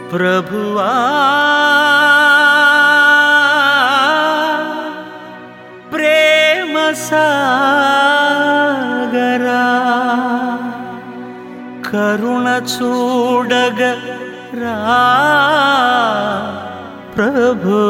ప్రభువా ప్రేమ సాగరా కరుణ చూడగ రా ప్రభు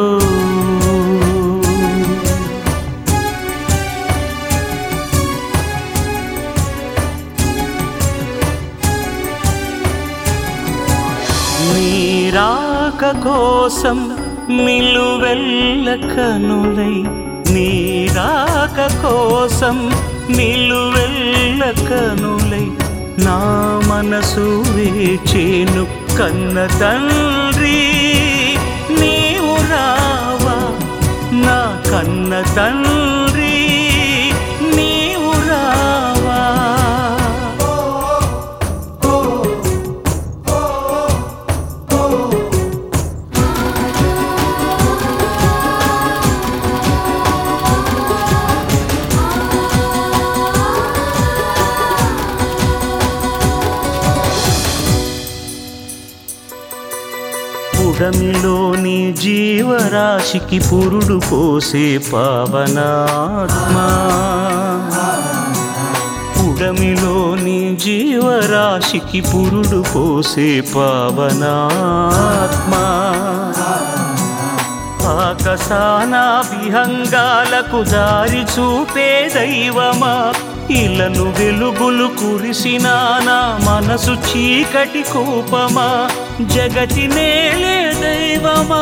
నీరాక కోసం నిలువెల్ల కనులై నీరాక కోసం నిలువెల్ల కనులై నా మనసు వేచేను కన్న తండ్రి నీవు రావా నా కన్న తండ్రి నీవు రావా పుడమిలోని జీవరాశికి పురుడు పోసే పావనాత్మా పుడమిలోని జీవరాశికి పురుడు పోసే పావనాత్మా ఆకసాన విహంగాలకు దారి చూపే దైవమా ఇలను వెలుగులు కురిసిన నా మనసు చీకటి కోపమా జగతి నేలే దైవమా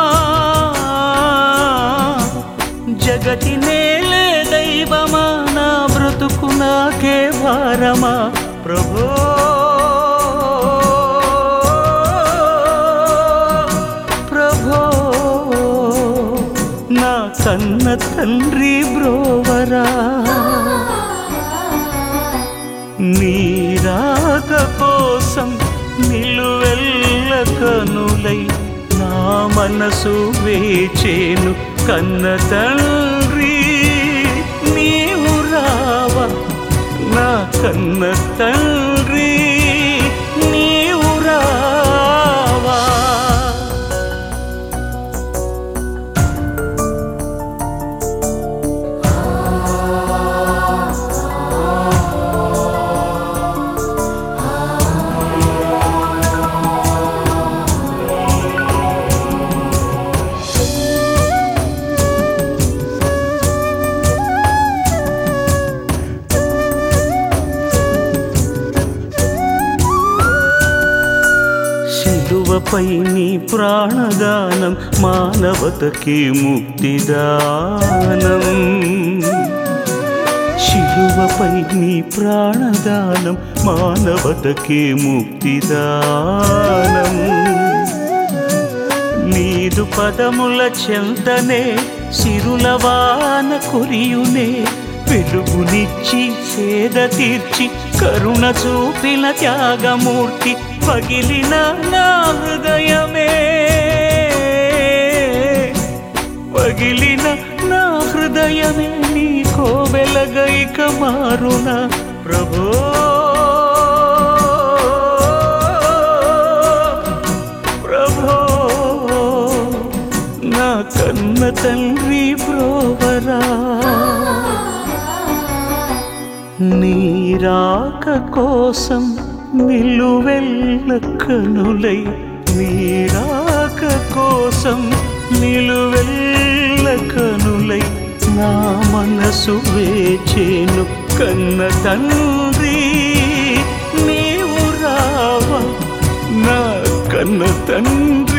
జగతి నేలే దైవమా నా బ్రతుకు నాకే భారమా ప్రభో ప్రభో నా కన్న తండ్రి బ్రోవరా నీరాక కోసం నిలువెల్ల కనులై నా మనసు వేచేను కన్న తండ్రి నీవు రావా నా కన్న తండ్రి నీవు రావా శిలువపై నీ ప్రాణదానం మానవతకి ముక్తిదానం శిలువపై నీ ప్రాణదానం మానవతకి ముక్తిదానం నీదు పదముల చెంతనే సిరులవాన కురియునే వెలుగునిచ్చి సేద తీర్చి కరుణ చూపిన త్యాగమూర్తి పగిలిన నా హృదయమే పగిలిన నా హృదయమే నీ కోవెలగైక మారున ప్రభో ప్రభో నా కన్న తండ్రి బ్రోవరా నీరాక కోసం నిలువెల్ల కనులై నీరాక కోసం నిలువెల్ల కనులై నా మనసు వేచేను కన్న తండ్రి నీవు రావా నా కన్న తండ్రి